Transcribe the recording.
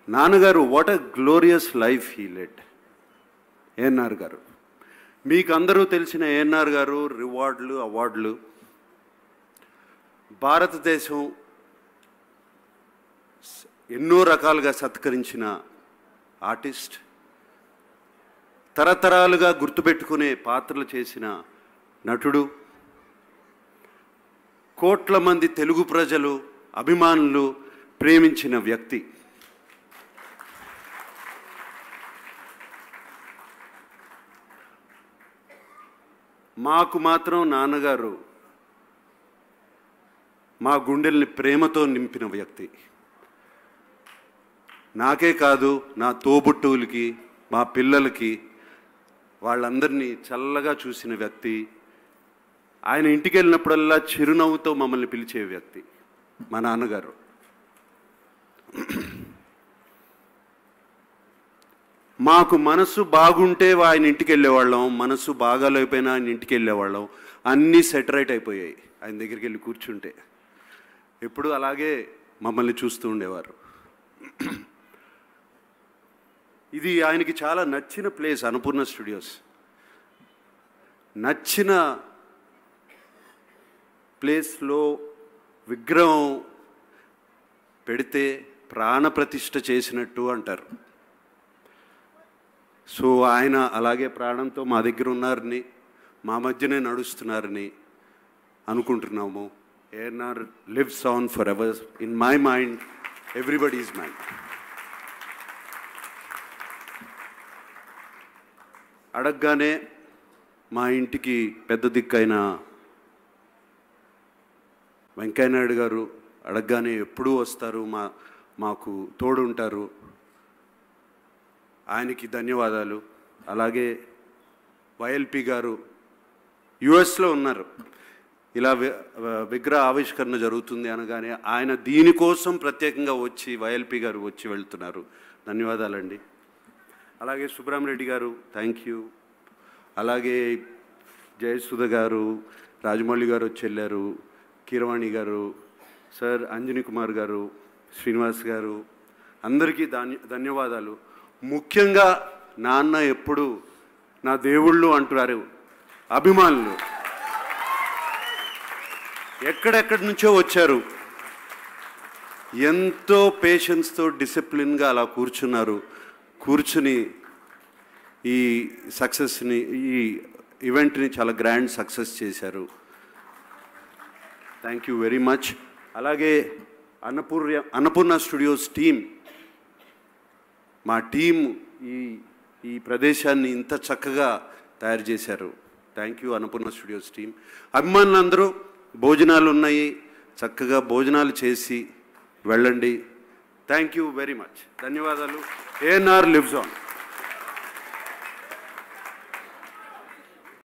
నాన్నగారు what a glorious life he led ANR garu మీకు అందరూ తెలిసిన ఏఎన్ఆర్ గారు రివార్డులు అవార్డులు భారతదేశం స- ఎన్నో రకాలుగా సత్కరించిన ఆర్టిస్ట్ తరతరాలుగా గుర్తుపెట్టుకునే పాత్రలు చేసిన నటుడు కోట్ల మంది తెలుగు ప్రజలు అభిమానులు ప్రేమించిన వ్యక్తి మాకు మాత్రం నాన్నగారు మా గుండెల్ని ప్రేమతో నింపిన వ్యక్తి నాకే కాదు నా తోబుట్టువులకి మా పిల్లలకి వాళ్ళందరినీ చల్లగా చూసిన వ్యక్తి ఆయన ఇంటికి వెళ్ళినప్పుడల్లా చిరునవ్వుతో మమ్మల్ని పిలిచే వ్యక్తి మా నాన్నగారు మాకు మనసు బాగుంటే ఆయన ఇంటికి వెళ్ళేవాళ్ళం మనసు బాగాలేకపోయినా ఆయన ఇంటికి వెళ్ళేవాళ్ళం అన్నీ సెటరైట్ అయిపోయాయి ఆయన దగ్గరికి వెళ్ళి కూర్చుంటే ఎప్పుడు అలాగే మమ్మల్ని చూస్తూ ఉండేవారు ఇది ఆయనకి చాలా నచ్చిన ప్లేస్ అన్నపూర్ణ స్టూడియోస్ నచ్చిన ప్లేస్లో విగ్రహం పెడితే ప్రాణప్రతిష్ఠ చేసినట్టు అంటారు సో ఆయన అలాగే ప్రాణంతో మా దగ్గర ఉన్నారని మా మధ్యనే నడుస్తున్నారని అనుకుంటున్నాము ANR lives on forever in my mind everybody is mind అడగగానే మా ఇంటికి పెద్ద దిక్కైన వెంకయ్యనాయుడు గారు అడగగానే ఎప్పుడూ వస్తారు మా మాకు తోడుంటారు ఆయనకి ధన్యవాదాలు అలాగే వైఎల్పి గారు యుఎస్లో ఉన్నారు ఇలా వి- విగ్రహ ఆవిష్కరణ జరుగుతుంది అనగానే ఆయన దీనికోసం ప్రత్యేకంగా వచ్చి వైఎల్పి గారు వచ్చి వెళ్తున్నారు ధన్యవాదాలండి అలాగే సుబ్రహ్మరెడ్డి గారు థ్యాంక్ యూ అలాగే జయసుధ గారు రాజమౌళి గారు వచ్చి వెళ్ళారు కీరవాణి గారు సార్ అంజనీ కుమార్ గారు శ్రీనివాస్ గారు అందరికీ ధన్య ధన్యవాదాలు ముఖ్యంగా నాన్న ఎప్పుడు నా దేవుళ్ళు అంటున్నారు అభిమానులు ఎక్కడెక్కడి నుంచో వచ్చారు ఎంతో పేషెన్స్తో డిసిప్లిన్గా అలా కూర్చున్నారు కూర్చుని ఈ సక్సెస్ని ఈ ఈవెంట్ని చాలా గ్రాండ్ సక్సెస్ చేశారు థ్యాంక్ యూ వెరీ మచ్ అలాగే అన్నపూర్య అన్నపూర్ణ స్టూడియోస్ టీం మా టీం ఈ ఈ ప్రదేశాన్ని ఇంత చక్కగా తయారు చేశారు thank you Annapurna Studios team అభిమానులందరూ భోజనాలు ఉన్నాయి చక్కగా భోజనాలు చేసి వెళ్ళండి థ్యాంక్ యూ వెరీ మచ్ ధన్యవాదాలు ఏఎన్ఆర్ లివ్స్ ఆన్